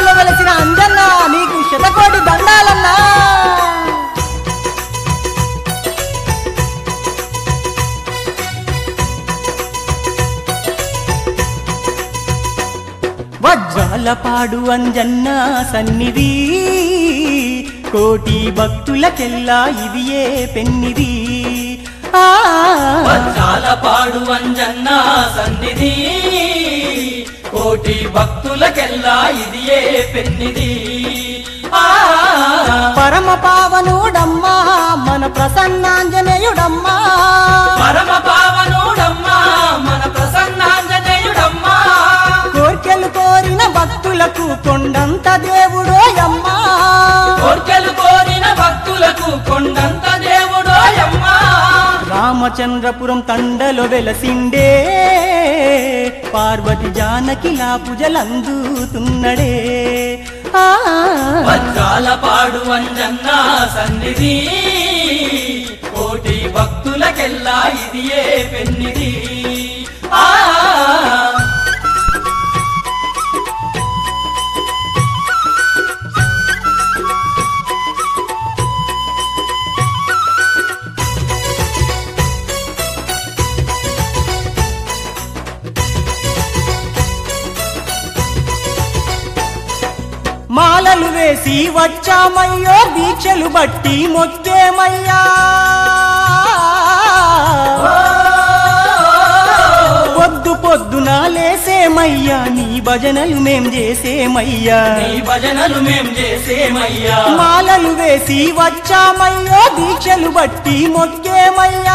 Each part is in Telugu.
పద్మాంగుల వెలసిన అంజన్న నీకు శతకోటి దండాలన్నా వజ్రాలపాడు అంజన్న సన్నిధి కోటి భక్తులకెల్లా ఇది ఏ పెన్నిది ఆ వజ్రాల పాడు అంజన్న సన్నిధి కోటి భక్తులకెల్లా ఇది ఏ పెన్నిది ఆ పరమ పావనుడమ్మా మన ప్రసన్నాంజనేయుడమ్మా పరమ పావనుడమ్మా మన ప్రసన్నాంజనేయుడమ్మా కోర్కెలు కోరిన భక్తులకు కొండంత దేవుడోయమ్మా కోర్కెలు కోరిన భక్తులకు కొండంత దేవుడోయమ్మా రామచంద్రపురం తండలో వెలసిండే పార్వతి జానకిలా పూజలందుతున్నడే ఆ వజ్రాల పాడు అంజన్న సన్నిధి కోటి భక్తులకెల్లా ఇది ఏ పెన్నిది ఆ మాలలు వేసి వచ్చామయ్యో దీక్షలు బట్టి మొక్కేమయ్యా పొద్దు పొద్దున లేసేమయ్యా నీ భజనలు మేం చేసేమయ్యా నీ భజనలు మేం చేసేమయ్యా మాలలు వేసి వచ్చామయ్యో దీక్షలు బట్టి మొక్కేమయ్యా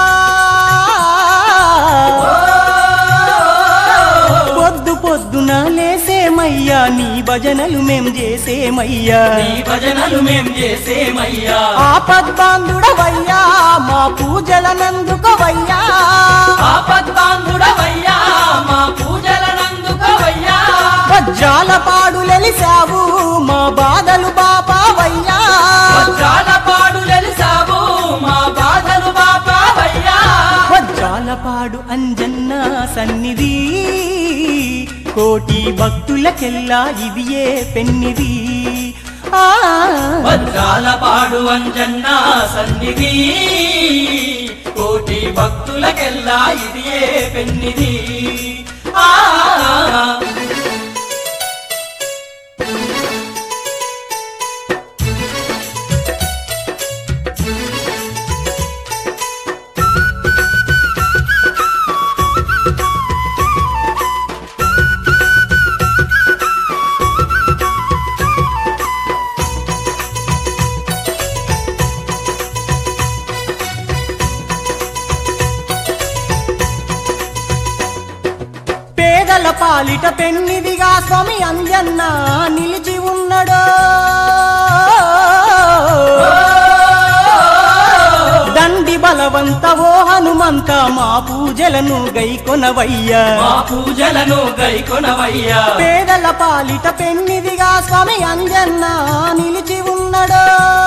పొద్దు పొద్దున లేసేమయ్యా నీ భజనలు మేం చేసేమయ్యా నీ భజనలు మేం చేసేమయ్యా ఆపద్బాంధుడవయ్యా మా పూజలనందుకోవయ్యా ఆపద్బాంధుడవయ్యా మా పూజలనందుకవయ్యా వజ్రాల పాడులెలిసావు మా బాధలు బాపావయ్యా వజ్రాల పాడులెలిసావు మా బాధలు బాపావయ్యా వజ్రాల పాడు అంజన్న సన్నిధి కోటి భక్తులకెల్లా ఇది ఏ పెన్నిది ఆ వజ్రాల పాడు అంజన్న సన్నిధి కోటి భక్తులకెల్లా ఇది ఏ పెన్నిది ఆ పేదల పాలిట పెన్నిదిగా స్వామి అంజన్న నిలిచి ఉన్నడో దండి బలవంత ఓ హనుమంత మా పూజలను గైకొనవయ్యా మా పూజలను గైకొనవయ్యా పేదల పాలిట పెన్నిదిగా స్వామి అంజన్న నిలిచి ఉన్నడో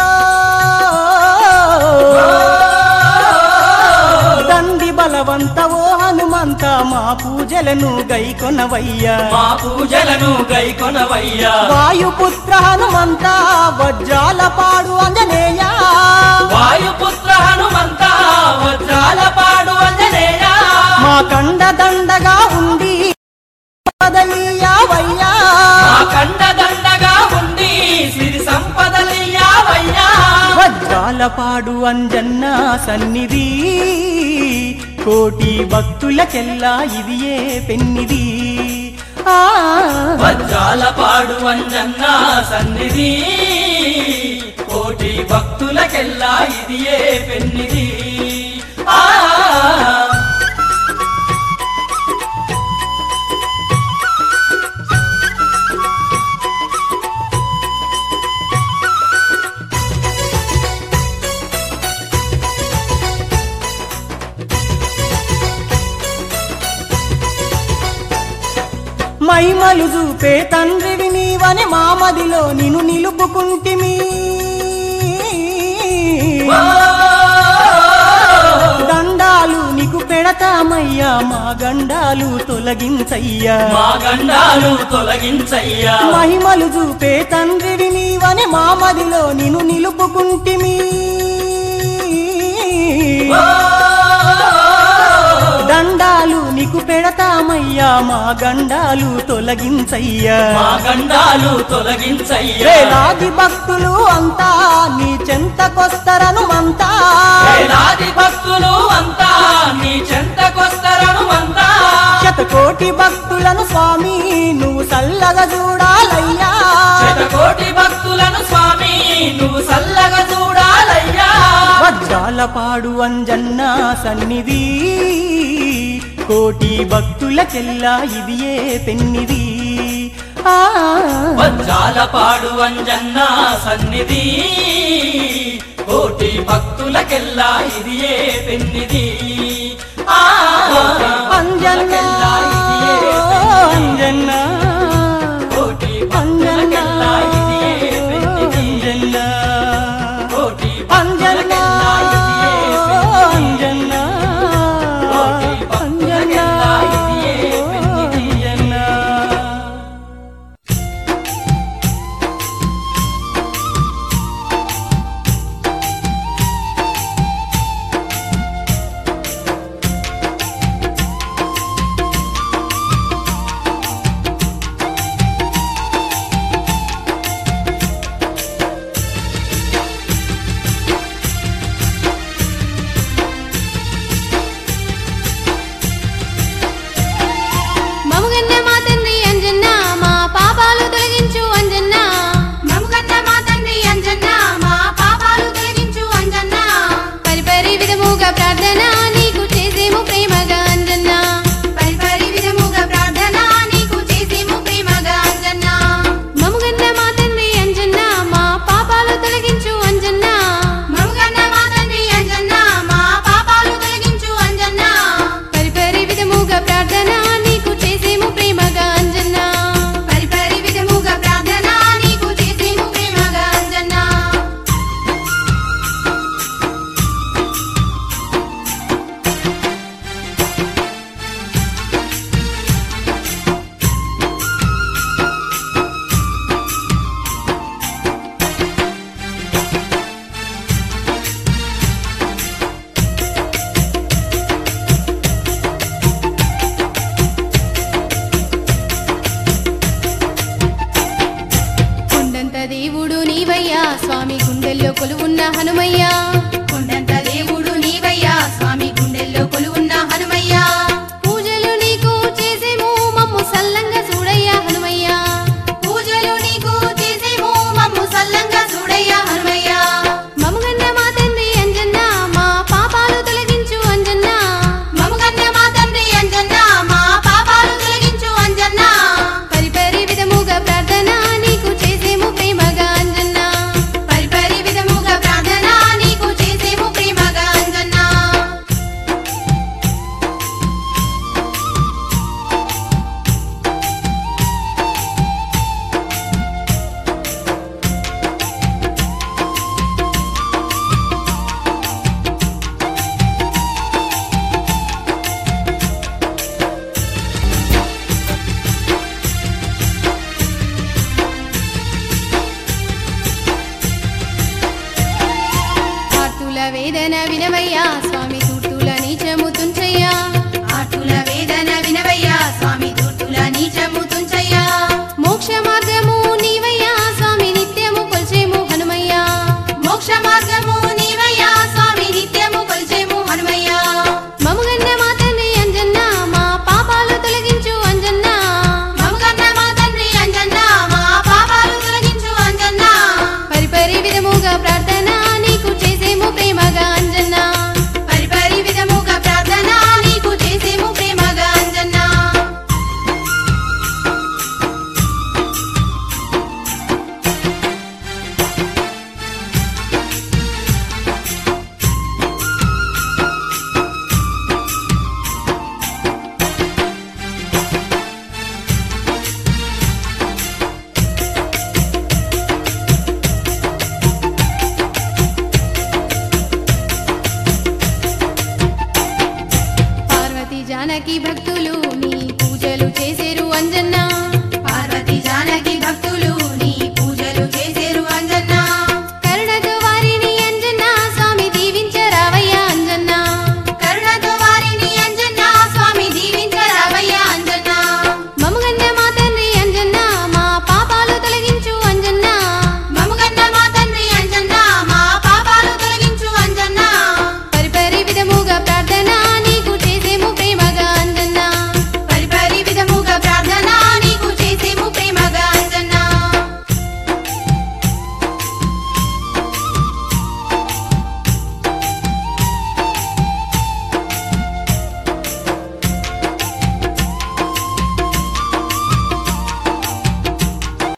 దండి బలవంత ఓ హనుమంత మా పూజలను గైకొనవయ్యా మా పూజలను గైకొనవయ్యా వాయుపుత్ర హనుమంత వజ్రాల పాడు అంజనేయ వాయుపుత్ర హనుమంత వజ్రాల పాడు అంజనేయ మా కండ దండగా ఉండి పదలీయావయ్యా మా కండ దండగా ఉండి సిరి సంపదలియావయ్యా వజ్రాల పాడు అంజన్న సన్నిధి కోటి భక్తులకెల్లా ఇది ఏ పెన్నిది ఆ వజ్రాల పాడు అంజన్న సన్నిధి కోటి భక్తులకెల్లా ఇది ఏ పెన్నిది ఆ మైమలు చూపే తండ్రివి నీవని మామదిలో నిన్ను నిలుపుకుంటిమి దండాలు నీకు పెడ పెడతామయ్యా మా గండాలు తొలగించయ్యా మా గండాలు తొలగించయ్యా మహిమలు చూపే తండ్రివి నీవని మా మదిలో నిన్ను నిలుపుకుంటిమి ఓ! దండాలు నీకు పెడతామయ్యా మా గండాలు తొలగించయ్యా మా గండాలు తొలగించయ్యా వేలాది భక్తులు అంతా నీ చెంతకొస్తరను మంతా వేలాది భక్తులు అంతా నీ చెంతకొస్తరను అంతా శతకోటి భక్తులను స్వామి నువ్వు చల్లగా చూడాలయ్యా శతకోటి భక్తులను స్వామి నువ్వు సల్లగా చూడాలయ్యా వజ్రాల పాడు అంజన్న సన్నిధి కోటి భక్తులకెల్లా ఇది ఏ పెన్నిది ఆ వజ్రాల పాడు అంజన్న సన్నిధి కోటి భక్తులకెల్లా ఇది ఏ పెన్నిది ఆ అంజన్న భక్తులకెల్లా ఇది ఏ పెన్నిది. అంజన్న కోటి అంజన్న భక్తులకెల్లా ఇది ఏ పెన్నిది. అంజన్న కోటి అంజన్న భక్తులకెల్లా ఇది ఏ పెన్నిది. అంజన్న కోటి అంజన్న భక్తులకెల్లా ఇది ఏ పెన్నిది. అంజన్న మముగన్న మా తండ్రి అంజన్న మా పాపాలు తొలగించు అంజన్న మముగన్న మా తండ్రి అంజన్న మా పాపాలు తొలగించు అంజన్న పరిపరి విధముగా ప్రార్థన నీకు చేసేము ప్రేమగా అంజన్న పరిపరి విధముగా ప్రార్థన నీకు చేసేము ప్రేమగా అంజన్న మముగన్న మా తండ్రి అంజన్న మా పాపాలు తొలగించు అంజన్న మముగన్న మా తండ్రి అంజన్న మా పాపాలు తొలగించు అంజన్న పరిపరి విధముగా ప్రార్థన నీకు చేసేము ప్రేమగా అంజన్న పరిపరి విధముగా ప్రార్థన నీకు చేసేము ప్రేమగా అంజన్న కొండంత దేవుడు నీవయ్యా స్వామి గుండెల్లో కొలువున్న హనుమయ్యా కొండంత దేవుడు నీవయ్యా స్వామి గుండెల్లో కొలువున్న హనుమయ్యా పూజలు నీకు చేసేము మమ్ము సల్లంగా చూడయ్యా హనుమయ్యా పూజలు నీకు చేసేము మమ్ము సల్లంగా చూడయ్యా హనుమయ్యా మముగన్న మా తండ్రి అంజన్న మా పాపాలు తొలగించు అంజన్న మముగన్న మా తండ్రి అంజన్న మా పాపాలు తొలగించు అంజన్న పరిపరి విధముగా ప్రార్థన నీకు చేసేము ప్రేమగా అంజన్న పరిపరి విధముగా ప్రార్థన నీకు చేసేము ప్రేమగా అంజన్న ఆర్తుల వేదన వినవయ్యా స్వామి తూర్తుల నీచము తుంచయ్యా ఆర్తుల వేదన వినవయ్యా స్వామి తూర్తుల నీచము తుంచయ్యా మోక్ష మార్గము నీవయ్యా స్వామి నిత్యము కొల్చేము హనుమయ్యా మోక్ష మార్గము నీవయ్యా స్వామి నిత్యము కొల్చేము హనుమయ్యా మముగన్న మా తండ్రి అంజన్న మా పాపాలు తొలగించు అంజన్న మముగన్న మా తండ్రి అంజన్న మా పాపాలు తొలగించు అంజన్న పరిపరి విధముగా ప్రార్థన నీకు చేసేము ప్రేమగా అంజన్న అందరికీ భక్తులు